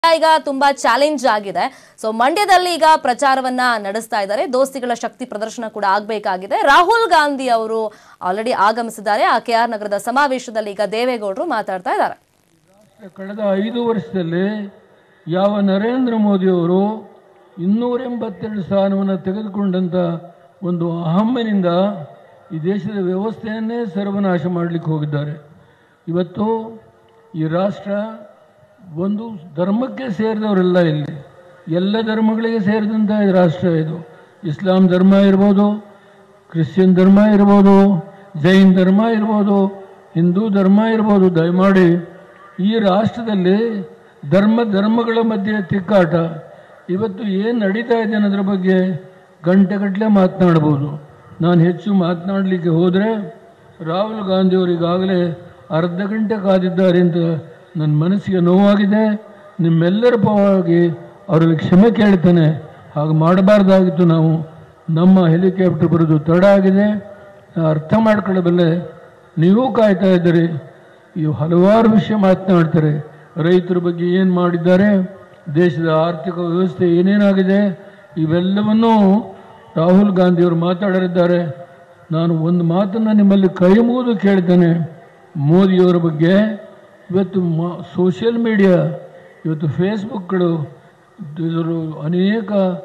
ಈಗ ತುಂಬಾ ಚಾಲೆಂಜ್ ಆಗಿದೆ ಸೊ ಮಂಡ್ಯದಲ್ಲಿ ಈಗ ಪ್ರಚಾರವನ್ನ ನಡೆಸ್ತಾ ಇದ್ದಾರೆ ದೋಸ್ತಿಗಳ ಶಕ್ತಿ ಪ್ರದರ್ಶನ ಕೂಡ ಆಗಬೇಕಾಗಿದೆ ರಾಹುಲ್ ಗಾಂಧಿ ಅವರು ಆಲ್ರೆಡಿ ಆಗಮಿಸಿದ್ದಾರೆ ಆ ಕೆ ಆರ್ ನಗರದ ಸಮಾವೇಶದಲ್ಲಿ ಈಗ ದೇವೇಗೌಡರು ಮಾತಾಡ್ತಾ ಇದ್ದಾರೆ ಕಳೆದ ಐದು ವರ್ಷದಲ್ಲಿ ಯಾವ ನರೇಂದ್ರ ಮೋದಿಯವರು ಇನ್ನೂರ ಎಂಬತ್ತೆರಡು ಸ್ಥಾನವನ್ನು ತೆಗೆದುಕೊಂಡಂಥ ಒಂದು ಅಹಮ್ಮನಿಂದ ಈ ದೇಶದ ವ್ಯವಸ್ಥೆಯನ್ನೇ ಸರ್ವನಾಶ ಮಾಡಲಿಕ್ಕೆ ಹೋಗಿದ್ದಾರೆ ಇವತ್ತು ಈ ರಾಷ್ಟ್ರ ಒಂದು ಧರ್ಮಕ್ಕೆ ಸೇರಿದವರೆಲ್ಲ ಇಲ್ಲಿ ಎಲ್ಲ ಧರ್ಮಗಳಿಗೆ ಸೇರಿದಂಥ ಈ ರಾಷ್ಟ್ರ ಇದು ಇಸ್ಲಾಂ ಧರ್ಮ ಇರ್ಬೋದು ಕ್ರಿಶ್ಚಿಯನ್ ಧರ್ಮ ಇರ್ಬೋದು ಜೈನ್ ಧರ್ಮ ಇರ್ಬೋದು ಹಿಂದೂ ಧರ್ಮ ಇರ್ಬೋದು ದಯಮಾಡಿ ಈ ರಾಷ್ಟ್ರದಲ್ಲಿ ಧರ್ಮ ಧರ್ಮಗಳ ಮಧ್ಯೆ ತಿಕ್ಕಾಟ ಇವತ್ತು ಏನು ನಡೀತಾ ಇದೆ ಅನ್ನೋದ್ರ ಬಗ್ಗೆ ಗಂಟೆಗಟ್ಟಲೆ ಮಾತನಾಡ್ಬೋದು ನಾನು ಹೆಚ್ಚು ಮಾತನಾಡಲಿಕ್ಕೆ ಹೋದರೆ ರಾಹುಲ್ ಗಾಂಧಿಯವರು ಈಗಾಗಲೇ ಅರ್ಧ ಗಂಟೆ ಕಾದಿದ್ದಾರೆ ಅಂತ ನನ್ನ ಮನಸ್ಸಿಗೆ ನೋವಾಗಿದೆ ನಿಮ್ಮೆಲ್ಲರ ಪರವಾಗಿ ಅವರಿಗೆ ಕ್ಷಮೆ ಕೇಳ್ತೇನೆ ಹಾಗೆ ಮಾಡಬಾರ್ದಾಗಿತ್ತು ನಾವು ನಮ್ಮ ಹೆಲಿಕಾಪ್ಟರ್ ಬರೋದು ತಡ ಆಗಿದೆ ನಾನು ಅರ್ಥ ಮಾಡ್ಕೊಳ್ಳಬಲ್ಲೆ ನೀವು ಕಾಯ್ತಾ ಇದ್ದೀರಿ ಈ ಹಲವಾರು ವಿಷಯ ಮಾತನಾಡ್ತಾರೆ ರೈತರ ಬಗ್ಗೆ ಏನು ಮಾಡಿದ್ದಾರೆ ದೇಶದ ಆರ್ಥಿಕ ವ್ಯವಸ್ಥೆ ಏನೇನಾಗಿದೆ ಇವೆಲ್ಲವನ್ನೂ ರಾಹುಲ್ ಗಾಂಧಿಯವರು ಮಾತಾಡಲಿದ್ದಾರೆ ನಾನು ಒಂದು ಮಾತನ್ನು ನಿಮ್ಮಲ್ಲಿ ಕೈ ಮುಗಿದು ಕೇಳ್ತೇನೆ ಮೋದಿಯವರ ಬಗ್ಗೆ ಇವತ್ತು ಸೋಷಿಯಲ್ ಮೀಡಿಯಾ ಇವತ್ತು ಫೇಸ್ಬುಕ್ಗಳು ಇವರು ಅನೇಕ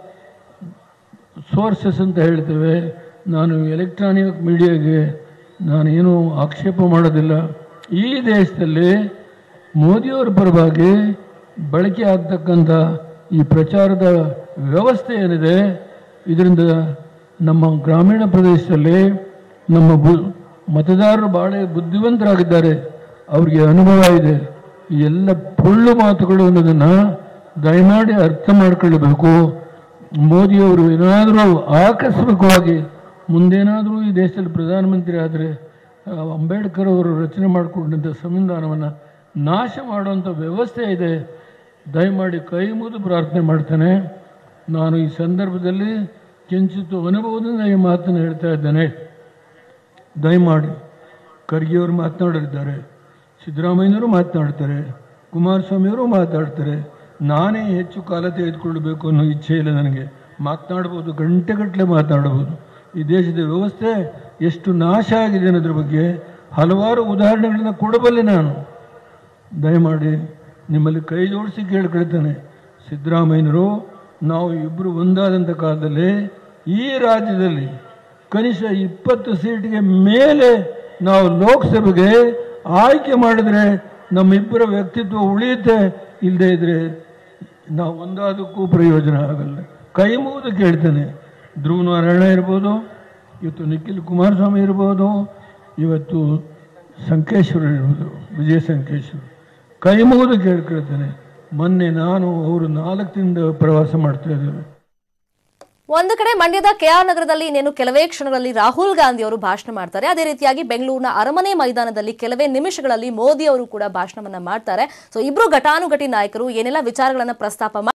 ಸೋರ್ಸಸ್ ಅಂತ ಹೇಳ್ತೇವೆ ನಾನು ಎಲೆಕ್ಟ್ರಾನಿಕ್ ಮೀಡಿಯಾಗೆ ನಾನೇನು ಆಕ್ಷೇಪ ಮಾಡೋದಿಲ್ಲ ಈ ದೇಶದಲ್ಲಿ ಮೋದಿಯವರ ಪರವಾಗಿ ಬಳಕೆ ಆಗ್ತಕ್ಕಂಥ ಈ ಪ್ರಚಾರದ ವ್ಯವಸ್ಥೆ ಏನಿದೆ ಇದರಿಂದ ನಮ್ಮ ಗ್ರಾಮೀಣ ಪ್ರದೇಶದಲ್ಲಿ ನಮ್ಮ ಬು ಮತದಾರರು ಭಾಳ ಬುದ್ಧಿವಂತರಾಗಿದ್ದಾರೆ ಅವರಿಗೆ ಅನುಭವ ಇದೆ ಈ ಎಲ್ಲ ಪೊಳ್ಳು ಮಾತುಗಳು ಅನ್ನೋದನ್ನು ದಯಮಾಡಿ ಅರ್ಥ ಮಾಡ್ಕೊಳ್ಬೇಕು ಮೋದಿಯವರು ಏನಾದರೂ ಆಕಸ್ಮಿಕವಾಗಿ ಮುಂದೇನಾದರೂ ಈ ದೇಶದಲ್ಲಿ ಪ್ರಧಾನಮಂತ್ರಿ ಆದರೆ ಅಂಬೇಡ್ಕರ್ ಅವರು ರಚನೆ ಮಾಡಿಕೊಂಡಂಥ ಸಂವಿಧಾನವನ್ನು ನಾಶ ಮಾಡುವಂಥ ವ್ಯವಸ್ಥೆ ಇದೆ ದಯಮಾಡಿ ಕೈ ಮುಗಿದು ಪ್ರಾರ್ಥನೆ ಮಾಡ್ತೇನೆ ನಾನು ಈ ಸಂದರ್ಭದಲ್ಲಿ ಕಿಂಚಿತ್ತು ಅನುಭವದಿಂದ ಈ ಮಾತನ್ನು ಹೇಳ್ತಾ ಇದ್ದೇನೆ ದಯಮಾಡಿ ಖರ್ಗೆಯವರು ಮಾತನಾಡಲಿದ್ದಾರೆ ಸಿದ್ದರಾಮಯ್ಯನವರು ಮಾತನಾಡ್ತಾರೆ ಕುಮಾರಸ್ವಾಮಿಯವರು ಮಾತಾಡ್ತಾರೆ ನಾನೇ ಹೆಚ್ಚು ಕಾಲ ತೆಗೆದುಕೊಳ್ಳಬೇಕು ಅನ್ನೋ ಇಚ್ಛೆ ಇಲ್ಲ ನನಗೆ ಮಾತನಾಡ್ಬೋದು ಗಂಟೆಗಟ್ಟಲೆ ಮಾತನಾಡಬಹುದು ಈ ದೇಶದ ವ್ಯವಸ್ಥೆ ಎಷ್ಟು ನಾಶ ಆಗಿದೆ ಅನ್ನೋದ್ರ ಬಗ್ಗೆ ಹಲವಾರು ಉದಾಹರಣೆಗಳನ್ನ ಕೊಡಬಲ್ಲೆ ನಾನು ದಯಮಾಡಿ ನಿಮ್ಮಲ್ಲಿ ಕೈ ಜೋಡಿಸಿ ಕೇಳ್ಕೊಳ್ತೇನೆ ಸಿದ್ದರಾಮಯ್ಯನವರು ನಾವು ಇಬ್ಬರು ಒಂದಾದಂಥ ಕಾಲದಲ್ಲಿ ಈ ರಾಜ್ಯದಲ್ಲಿ ಕನಿಷ್ಠ ಇಪ್ಪತ್ತು ಸೀಟಿಗೆ ಮೇಲೆ ನಾವು ಲೋಕಸಭೆಗೆ ಆಯ್ಕೆ ಮಾಡಿದ್ರೆ ನಮ್ಮಿಬ್ಬರ ವ್ಯಕ್ತಿತ್ವ ಉಳಿಯುತ್ತೆ ಇಲ್ಲದೆ ಇದ್ರೆ ನಾವು ಒಂದಾದಕ್ಕೂ ಪ್ರಯೋಜನ ಆಗಲ್ಲ ಕೈ ಮುಗಿದು ಕೇಳ್ತೇನೆ ಧ್ರುವ ನಾರಾಯಣ ಇರ್ಬೋದು ಇವತ್ತು ನಿಖಿಲ್ ಕುಮಾರಸ್ವಾಮಿ ಇರ್ಬೋದು ಇವತ್ತು ಸಂಕೇಶ್ವರ ಇರ್ಬೋದು ವಿಜಯ ಸಂಕೇಶ್ವರ ಕೈ ಮುಗಿದು ಕೇಳ್ಕೊಳ್ತೇನೆ ಮೊನ್ನೆ ನಾನು ಅವರು ನಾಲ್ಕು ತಿಂಗಳು ಪ್ರವಾಸ ಮಾಡ್ತಾ ಇದ್ದೇವೆ ಒಂದು ಕಡೆ ಮಂಡ್ಯದ ಕೆಆರ್ ನಗರದಲ್ಲಿ ಇನ್ನೇನು ಕೆಲವೇ ಕ್ಷಣಗಳಲ್ಲಿ ರಾಹುಲ್ ಗಾಂಧಿ ಅವರು ಭಾಷಣ ಮಾಡ್ತಾರೆ ಅದೇ ರೀತಿಯಾಗಿ ಬೆಂಗಳೂರಿನ ಅರಮನೆ ಮೈದಾನದಲ್ಲಿ ಕೆಲವೇ ನಿಮಿಷಗಳಲ್ಲಿ ಮೋದಿ ಅವರು ಕೂಡ ಭಾಷಣವನ್ನ ಮಾಡ್ತಾರೆ ಸೊ ಇಬ್ರು ಘಟಾನುಘಟಿ ನಾಯಕರು ಏನೆಲ್ಲ ವಿಚಾರಗಳನ್ನ ಪ್ರಸ್ತಾಪ